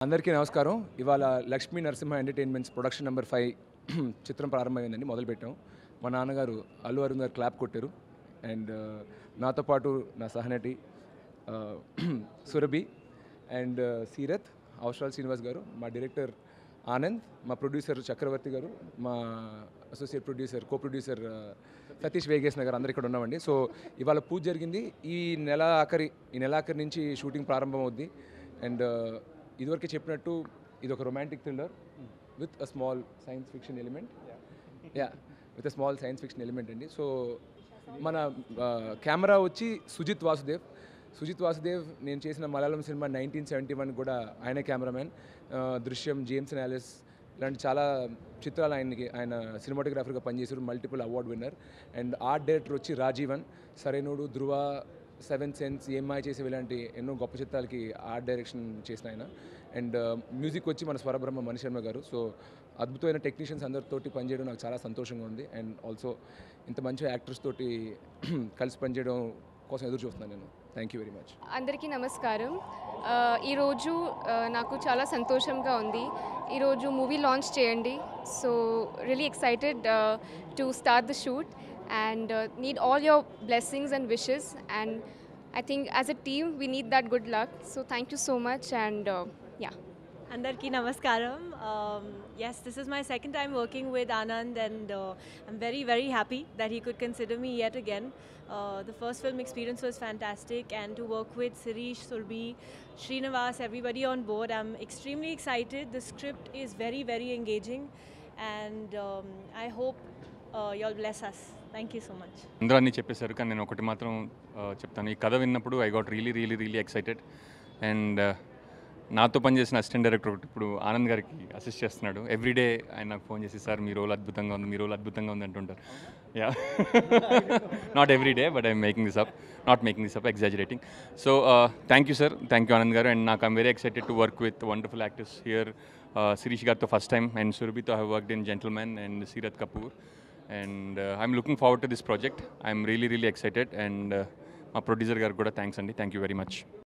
అందరికీ నమస్కారం ఇవాళ Lakshmi Narasimha entertainments production number five చిత్రం ప్రారంభమైందండి మొదలుపెట్టాం మా నాన్నగారు అల్లు అరుణ్ గారు క్లాప్ కొట్టారు అండ్ నాతో పాటు నా సహనటి ఆ, సురభి అండ్ సీరత్ అవసరాల్ శ్రీనివాస్ గారు మా డైరెక్టర్ ఆనంద్ మా ప్రొడ్యూసర్ చక్రవర్తి గారు మా associate producer co producer Satish Vegesh Nagar అందరు ఇక్కడ ఉన్నామండి సో ఇవాళ పూజ జరిగింది ఈ నెల ఆఖరి ఈ నెల ఆఖరి నుంచి షూటింగ్ ప్రారంభం అవుద్ది అండ్ ఇదివరకే చెప్పినట్టు ఇది ఒక romantic thriller with a small science fiction element yeah with a small science fiction element అండి సో మన కెమెరా వచ్చి సుజిత్ వాసుదేవ్ సుజిత్ వాసుదేవ్ నేను చేసిన మలయాళం సినిమా నైన్టీన్ సెవెంటీ వన్ కూడా ఆయన కెమెరామ్యాన్ దృశ్యం జేమ్స్ నాలిస్ ఇలాంటి చాలా చిత్రాలు ఆయనకి ఆయన సినిమాటోగ్రాఫర్గా పనిచేశారు multiple award winner and art director వచ్చి రాజీవన్ సరైనోడు ధృవ సెవెన్ సెన్స్ ఏమ్మాయి చేసే ఇలాంటి ఎన్నో గొప్ప చిత్రాలకి ఆర్ట్ డైరెక్షన్ చేసిన ఆయన అండ్ మ్యూజిక్ వచ్చి మన స్వరబ్రహ్మ మణిశర్మ గారు సో అద్భుతమైన టెక్నీషియన్స్ అందరితోటి పనిచేయడం నాకు చాలా సంతోషంగా ఉంది అండ్ ఆల్సో ఇంత మంచి యాక్టర్స్ తోటి కలిసి పనిచేయడం కోసం ఎదురు చూస్తున్నాను నేను థ్యాంక్ యూ వెరీ మచ్ అందరికీ నమస్కారం ఆ, ఈరోజు ఆ, నాకు చాలా సంతోషంగా ఉంది ఈరోజు మూవీ లాంచ్ చేయండి so really excited to start the shoot and need all your blessings and wishes and I think as a team we need that good luck so thank you so much and yeah Andarki Namaskaram. Um, yes, this is my second time working with Anand, and uh, I'm very, very happy that he could consider me yet again. Uh, the first film experience was fantastic, and to work with Sirish, Surbi, Srinivas, everybody on board, I'm extremely excited. The script is very, very engaging, and um, I hope uh, you'll bless us. Thank you so much. అందరూ అన్నీ చెప్పేశారు కానీ నేను ఒకటి మాత్రం ఆ, చెప్తాను ఈ కథ విన్నప్పుడు I got really really really excited and నాతో పనిచేసిన అసిస్టెంట్ డైరెక్టర్ ఒకటి ఇప్పుడు ఆనంద్ గారికి అసిస్ట్ చేస్తున్నాడు ఎవ్రీడే ఆయన నాకు ఫోన్ చేసి సార్ మీ రోల్ అద్భుతంగా ఉంది మీ రోల్ అద్భుతంగా ఉంది అంటుంటారు yeah not every day but I'm making this up not making this up exaggerating so thank you sir thank you Anand గారు అండ్ నాకు I'm very excited to work with wonderful actors here Sirish గారితో first time and సురభితో have worked in gentleman and Seerat Kapoor and I'm looking forward to this project I'm really really excited and మా producer గారికి కూడా thanks అండి thank you very much